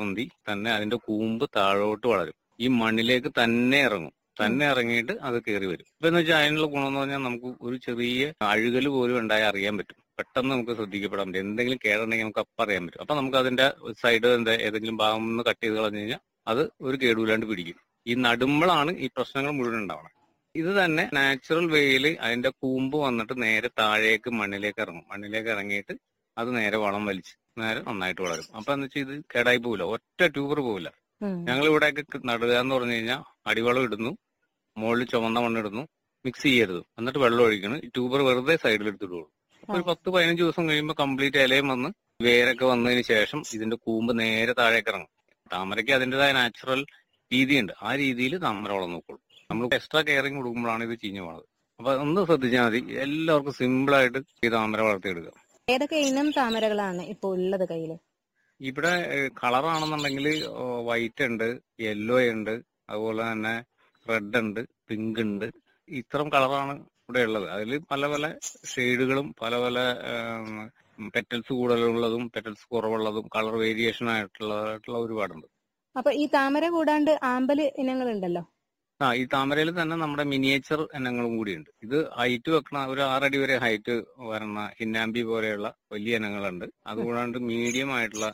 പൊന്തി തന്നെ അതിന്റെ കൂമ്പ് താഴോട്ട് വളരും ഈ മണ്ണിലേക്ക് തന്നെ ഇറങ്ങും തന്നെ ഇറങ്ങിയിട്ട് അത് കയറി വരും ഇപ്പൊ എന്ന് വെച്ചാൽ അതിനുള്ള ഗുണം എന്ന് പറഞ്ഞാൽ നമുക്ക് ഒരു ചെറിയ അഴുകൽ പോലും ഉണ്ടായി അറിയാൻ പറ്റും പെട്ടെന്ന് നമുക്ക് ശ്രദ്ധിക്കപ്പെടാൻ പറ്റും എന്തെങ്കിലും കേടുണ്ടെങ്കിൽ നമുക്ക് അപ്പം അറിയാൻ പറ്റും അപ്പൊ നമുക്ക് അതിന്റെ സൈഡ് എന്താ ഏതെങ്കിലും ഭാഗം ഒന്ന് കട്ട് ചെയ്ത് കളഞ്ഞു കഴിഞ്ഞാൽ അത് ഒരു കേടുമില്ലാണ്ട് പിടിക്കും ഈ നടുമ്പളാണ് ഈ പ്രശ്നങ്ങൾ മുഴുവൻ ഉണ്ടാവുന്നത് ഇത് തന്നെ നാച്ചുറൽ വേയിൽ അതിന്റെ കൂമ്പ് വന്നിട്ട് നേരെ താഴേക്ക് മണ്ണിലേക്ക് ഇറങ്ങും മണ്ണിലേക്ക് ഇറങ്ങിയിട്ട് അത് നേരെ വളം വലിച്ച് നേരെ നന്നായിട്ട് വളരും അപ്പൊ എന്ന് വെച്ചാൽ ഇത് കേടായി പോവില്ല ഒറ്റ ട്യൂബർ പോവില്ല ഉം. ഞങ്ങൾ ഇവിടെയൊക്കെ നടുക എന്ന് പറഞ്ഞു കഴിഞ്ഞാൽ അടിവളം ഇടുന്നു മുകളിൽ ചുവന്ന മണ്ണിടുന്നു മിക്സ് ചെയ്യരുത് എന്നിട്ട് വെള്ളം ഒഴിക്കണം ഈ ട്യൂബർ വെറുതെ സൈഡിൽ എടുത്തിടുള്ളൂ അപ്പൊ ഒരു പത്ത് പതിനഞ്ച് ദിവസം കഴിയുമ്പോൾ കംപ്ലീറ്റ് ഇലയും വന്ന് വേരൊക്കെ വന്നതിന് ശേഷം ഇതിന്റെ കൂമ്പ് നേരെ താഴേക്ക് ഇറങ്ങും താമരയ്ക്ക് അതിൻ്റെതായ നാച്ചുറൽ രീതിയുണ്ട് ആ രീതിയിൽ താമര വളം നോക്കുള്ളൂ നമ്മൾ എക്സ്ട്രാ കെയറിങ് കൊടുക്കുമ്പോഴാണ് ഇത് ചീഞ്ഞു പോണത് അപ്പൊ ഒന്ന് ശ്രദ്ധിച്ചാൽ മതി എല്ലാവർക്കും സിമ്പിൾ ആയിട്ട് ഈ താമര വളർത്തിയെടുക്കുക ഏതൊക്കെ ഇനം താമരകളാണ് ഇപ്പൊ ഉള്ളത് കയ്യില് ഇവിടെ കളറാണെന്നുണ്ടെങ്കിൽ വൈറ്റ് ഉണ്ട് യെല്ലോ ഉണ്ട് അതുപോലെ തന്നെ റെഡ് ഉണ്ട് പിങ്ക് ഉണ്ട് ഇത്തരം കളറാണ് ഇവിടെ ഉള്ളത് അതിൽ പല പല ഷെയ്ഡുകളും പല പല പെറ്റൽസ് കൂടുതലുള്ളതും പെറ്റൽസ് കുറവുള്ളതും കളർ വേരിയേഷൻ ആയിട്ടുള്ളതായിട്ടുള്ള ഒരുപാടുണ്ട് അപ്പൊ ഈ താമര കൂടാണ്ട് ആമ്പല് ഇനങ്ങളുണ്ടല്ലോ ആ ഈ താമരയിൽ തന്നെ നമ്മുടെ മിനിയേച്ചർ ഇനങ്ങളും കൂടിയുണ്ട് ഇത് ഹൈറ്റ് വെക്കണ ഒരു ആറടി വരെ ഹൈറ്റ് വരുന്ന ഹിന്നാമ്പി പോലെയുള്ള വലിയ ഇനങ്ങളുണ്ട് അതുകൂടാണ്ട് മീഡിയം ആയിട്ടുള്ള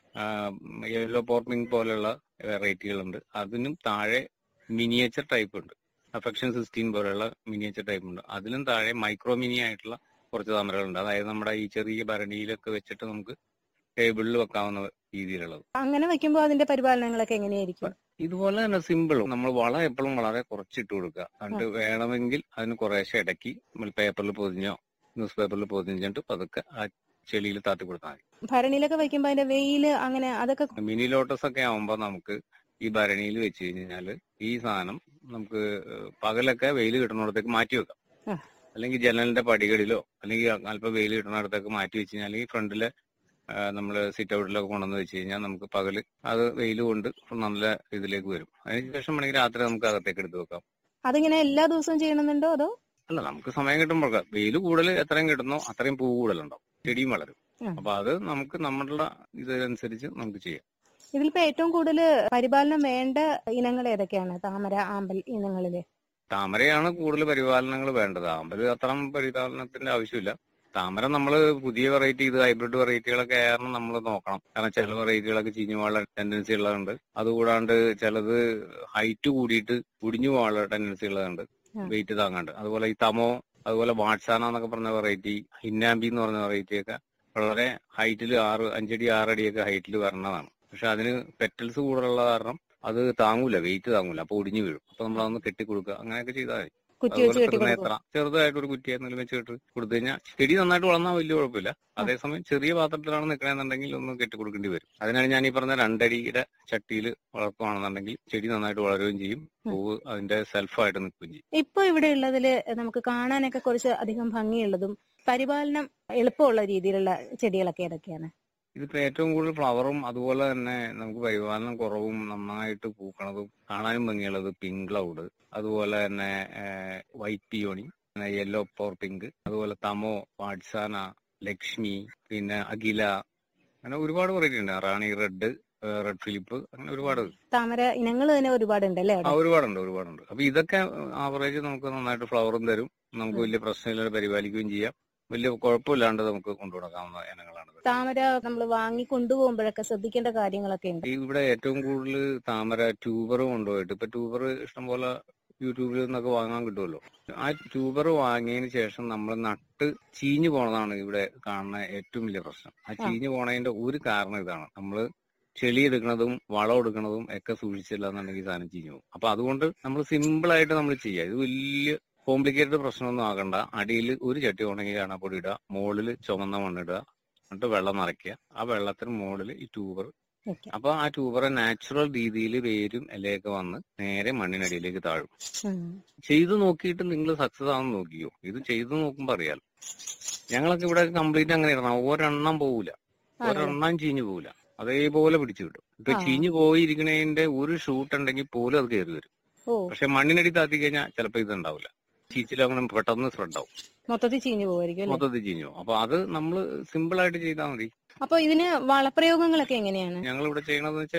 യെല്ലോ പോർപ്പിംഗ് പോലെയുള്ള വെറൈറ്റികളുണ്ട് അതിനും താഴെ മിനിയേച്ചർ ടൈപ്പ് ഉണ്ട് അഫെക്ഷൻ സിക്സ്റ്റീൻ പോലെയുള്ള മിനിയേച്ചർ ടൈപ്പ് ഉണ്ട് അതിലും താഴെ മൈക്രോ മിനി ആയിട്ടുള്ള കുറച്ച് താമരകളുണ്ട് അതായത് നമ്മുടെ ഈ ചെറിയ ഭരണിയിലൊക്കെ വെച്ചിട്ട് നമുക്ക് ടേബിളിൽ വെക്കാവുന്ന രീതിയിലുള്ളത് അങ്ങനെ വെക്കുമ്പോൾ അതിന്റെ പരിപാലനങ്ങളൊക്കെ എങ്ങനെയായിരിക്കും ഇതുപോലെ തന്നെ സിമ്പിൾ നമ്മൾ വളം എപ്പോഴും വളരെ കുറച്ചിട്ട് കൊടുക്കുക എന്നിട്ട് വേണമെങ്കിൽ അതിന് കുറേശ്ശെ ഇടയ്ക്ക് നമ്മൾ പേപ്പറിൽ പൊതിഞ്ഞോ ന്യൂസ് പേപ്പറിൽ പൊതിഞ്ഞിട്ട് പതുക്കെ ആ ചെളിയിൽ താത്തി കൊടുത്താൽ മതി ഭരണിയിലൊക്കെ വെക്കുമ്പോ അതിന്റെ വെയില് അങ്ങനെ അതൊക്കെ മിനി ലോട്ടസ് ഒക്കെ ആവുമ്പോൾ നമുക്ക് ഈ ഭരണിയിൽ വെച്ച് കഴിഞ്ഞാൽ ഈ സാധനം നമുക്ക് പകലൊക്കെ വെയിൽ കിട്ടുന്നിടത്തേക്ക് മാറ്റി വെക്കാം ആ. അല്ലെങ്കിൽ ജനലിന്റെ പടികളിലോ അല്ലെങ്കിൽ അല്പം വെയിൽ കിട്ടുന്നിടത്തേക്ക് മാറ്റി വെച്ച് കഴിഞ്ഞാൽ ഈ ഫ്രണ്ടിലെ നമ്മൾ സിറ്റ് ഔട്ടിലൊക്കെ കൊണ്ടുവന്ന് വെച്ച് കഴിഞ്ഞാൽ നമുക്ക് പകല് അത് വെയിൽ കൊണ്ട് നല്ല ഇതിലേക്ക് വരും അതിനുശേഷം വേണമെങ്കിൽ രാത്രി നമുക്ക് അകത്തേക്ക് എടുത്ത് വെക്കാം അതിങ്ങനെ എല്ലാ ദിവസവും ചെയ്യണമെന്നുണ്ടോ അതോ അല്ല നമുക്ക് സമയം കിട്ടുമ്പോൾ വെയിൽ കൂടുതൽ എത്രയും കിട്ടുന്നോ അത്രയും പൂ കൂടുതലുണ്ടാവും ചെടിയും വളരും ഉം. അപ്പൊ അത് നമുക്ക് നമ്മളുടെ ഇതനുസരിച്ച് നമുക്ക് ചെയ്യാം ഇതിലിപ്പോ ഏറ്റവും കൂടുതൽ പരിപാലനം വേണ്ട ഇനങ്ങൾ ഏതൊക്കെയാണ് താമര ആമ്പൽ ഇനങ്ങളില് താമരയാണ് കൂടുതൽ പരിപാലനങ്ങൾ വേണ്ടത് ആമ്പല് അത്തരം പരിപാലനത്തിന്റെ ആവശ്യമില്ല താമര നമ്മൾ പുതിയ വെറൈറ്റി ഇത് ഹൈബ്രിഡ് വെറൈറ്റികളൊക്കെ ആയിരുന്നു നമ്മൾ നോക്കണം കാരണം ചില വെറൈറ്റികളൊക്കെ ചീഞ്ഞു പോകാനുള്ള ടെൻഡൻസി ഉള്ളതുണ്ട് അതുകൂടാണ്ട് ചിലത് ഹൈറ്റ് കൂടിയിട്ട് ഒടിഞ്ഞു പോകാനുള്ള ടെൻഡൻസി ഉള്ളതുണ്ട് ആ. വെയിറ്റ് താങ്ങാണ്ട് അതുപോലെ ഈ തമോ അതുപോലെ വാട്സാന എന്നൊക്കെ പറഞ്ഞ വെറൈറ്റി ഹിന്നാമ്പി എന്ന് പറഞ്ഞ വെറൈറ്റി ഒക്കെ വളരെ ഹൈറ്റിൽ ആറ് അഞ്ചടി ആറടിയൊക്കെ ഹൈറ്റിൽ വരണതാണ് പക്ഷെ അതിന് പെറ്റൽസ് കൂടുതലുള്ള കാരണം അത് താങ്ങൂല വെയിറ്റ് താങ്ങൂല അപ്പൊ ഒടിഞ്ഞു വീഴും അപ്പൊ നമ്മൾ അതൊന്ന് കെട്ടി കൊടുക്കുക അങ്ങനെയൊക്കെ ചെയ്താൽ മതി കുറ്റി വെച്ച് അതുപോലെ കെട്ടി കൊടുക്കും ത്രിനേത്ര ചെറുതായിട്ട് ഒരു കുറ്റി എന്തെങ്കിലും വെച്ച് കെട്ടി കൊടുത്തു കഴിഞ്ഞാൽ ചെടി നന്നായിട്ട് വളർന്നാൽ വലിയ കുഴപ്പമില്ല അതേസമയം ചെറിയ പാത്രത്തിലാണ് നിൽക്കണമെന്നുണ്ടെങ്കിൽ ഒന്ന് കെട്ടി കൊടുക്കേണ്ടി വരും അതിനാണ് ഞാൻ ഈ പറഞ്ഞ രണ്ടടിയുടെ ചട്ടിയിൽ വളർത്തുകയാണെന്നുണ്ടെങ്കിൽ ചെടി നന്നായിട്ട് വളരുകയും ചെയ്യും പൂവ് അതിന്റെ സെൽഫായിട്ട് നിൽക്കുകയും ചെയ്യും ഇപ്പൊ ഇവിടെ ഉള്ളതില് നമുക്ക് കാണാനൊക്കെ കുറച്ച് അധികം ഭംഗിയുള്ളതും പരിപാലനം എളുപ്പമുള്ള രീതിയിലുള്ള ചെടികളൊക്കെ ഏതൊക്കെയാണ് ഇതിപ്പോ ഏറ്റവും കൂടുതൽ ഫ്ലവറും അതുപോലെ തന്നെ നമുക്ക് പരിപാലനം കുറവും നന്നായിട്ട് പൂക്കണതും കാണാനും ഭംഗിയുള്ളത് പിങ്ക് ക്ലൗഡ് അതുപോലെ തന്നെ വൈറ്റ് പിയോണി യെല്ലോ പോർ പിങ്ക് അതുപോലെ തമോ വാട്സാന ലക്ഷ്മി പിന്നെ അഖില അങ്ങനെ ഒരുപാട് വെറൈറ്റി ഉണ്ട് റാണി റെഡ് റെഡ് ഫിലിപ്പ് അങ്ങനെ ഒരുപാട് താമര ഇനങ്ങൾ തന്നെ ഒരുപാടുണ്ട് അല്ലേ ആ അവിടെ ഒരുപാടുണ്ട് ഒരുപാടുണ്ട് അപ്പൊ ഇതൊക്കെ ആവറേജ് നമുക്ക് നന്നായിട്ട് ഫ്ലവറും തരും നമുക്ക് ഉം. വലിയ പ്രശ്നമില്ലാതെ പരിപാലിക്കുകയും ചെയ്യാം വലിയ കുഴപ്പമില്ലാണ്ട് നമുക്ക് കൊണ്ടുനടക്കാവുന്ന ഇനങ്ങളാണ് താമര നമ്മൾ വാങ്ങി കൊണ്ടുപോകുമ്പോഴൊക്കെ ശ്രദ്ധിക്കേണ്ട കാര്യങ്ങളൊക്കെ ഉണ്ട് ഈ ഇവിടെ ഏറ്റവും കൂടുതൽ താമര ട്യൂബർ കൊണ്ടുപോയിട്ട് ഇപ്പൊ ട്യൂബർ ഇഷ്ടംപോലെ യൂട്യൂബിൽ നിന്നൊക്കെ വാങ്ങാൻ കിട്ടുമല്ലോ ആ ട്യൂബർ വാങ്ങിയതിന് ശേഷം നമ്മൾ നട്ട് ചീഞ്ഞു പോണതാണ് ഇവിടെ കാണുന്ന ഏറ്റവും വലിയ പ്രശ്നം ആ ചീഞ്ഞു പോണതിന്റെ ഒരു കാരണം ഇതാണ് നമ്മൾ ചെളി എടുക്കുന്നതും വളം എടുക്കുന്നതും ഒക്കെ സൂക്ഷിച്ചില്ല എന്നുണ്ടെങ്കിൽ സാധനം ചീഞ്ഞു പോകും അപ്പൊ അതുകൊണ്ട് നമ്മൾ സിമ്പിൾ ആയിട്ട് നമ്മൾ ചെയ്യുക ഇത് വലിയ കോംപ്ലിക്കേറ്റഡ് പ്രശ്നമൊന്നും ആകണ്ട അടിയിൽ ഒരു ചട്ടി ഉണങ്ങി കാണാപ്പൊടി ഇടുക മുകളിൽ ചുമന്ന മണ്ണിടുക എന്നിട്ട് വെള്ളം നിറയ്ക്കുക ആ വെള്ളത്തിന് മുകളിൽ ഈ ട്യൂബർ വെക്കാം. അപ്പൊ ആ ട്യൂബർ നാച്ചുറൽ രീതിയിൽ വേരും ഇലയൊക്കെ വന്ന് നേരെ മണ്ണിനടിയിലേക്ക് താഴും ഉം. ചെയ്തു നോക്കിയിട്ട് നിങ്ങൾ സക്സസ് ആണെന്ന് നോക്കിയോ ഇത് ചെയ്തു നോക്കുമ്പോ അറിയാലോ ഞങ്ങളൊക്കെ ഇവിടെ കംപ്ലീറ്റ് അങ്ങനെ ഇടണം ഒരെണ്ണം പോവില്ല ആണല്ലേ? ഒരെണ്ണം ചീഞ്ഞു പോവില്ല അതേപോലെ പിടിച്ചു കിട്ടും ഇപ്പൊ ആ. ചീഞ്ഞു പോയിരിക്കണതിന്റെ ഒരു ഷൂട്ട് ഉണ്ടെങ്കിൽ പോലും അത് കയറി വരും ഓ പക്ഷെ മണ്ണിനടി താത്തി കഴിഞ്ഞാൽ ചിലപ്പോ ഇത് ഉണ്ടാവില്ല ചീച്ചിൽ അങ്ങനെ പെട്ടെന്ന് സ്പ്രെഡ് ആവും മൊത്തത്തിൽ ചീഞ്ഞു പോകുമായിരിക്കും അല്ലേ മൊത്തത്തിൽ ചീഞ്ഞു പോകും അപ്പൊ അത് നമ്മൾ സിമ്പിൾ ആയിട്ട് ചെയ്താൽ മതി അപ്പൊ ഇതിന് വളപ്രയോഗങ്ങളൊക്കെ എങ്ങനെയാണ് ഞങ്ങൾ ഇവിടെ ചെയ്യണതെന്ന് വെച്ചാൽ